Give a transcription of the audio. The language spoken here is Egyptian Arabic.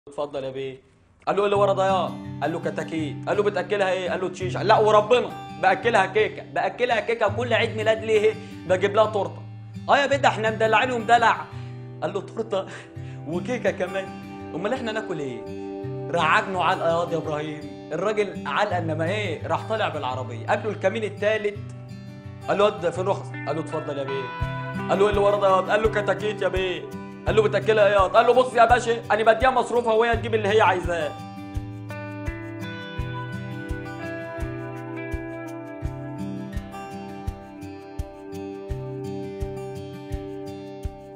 اتفضل يا بيه قال له ايه اللي ورا ده يا قال له كتاكيت قال له بتاكلها ايه قال له تشيش لا وربنا باكلها كيكه باكلها كيكه كل عيد ميلاد ليه بجيب لها تورته اه يا بيه ده احنا مدلعين ومدلع قال له تورته وكيكه كمان امال احنا ناكل ايه رعجنه علقه ياض يا ابراهيم الراجل علقه انما ايه راح طالع بالعربيه قال له الكمين الثالث قال له ود في الرخص قال له اتفضل يا بيه قال له ايه اللي ورا ده ياض قال له كتاكيت يا بيه قال له بتاكلها ايه ياض قال له بص يا باشا انا بديها مصروفها وهي تجيب اللي هي عايزاه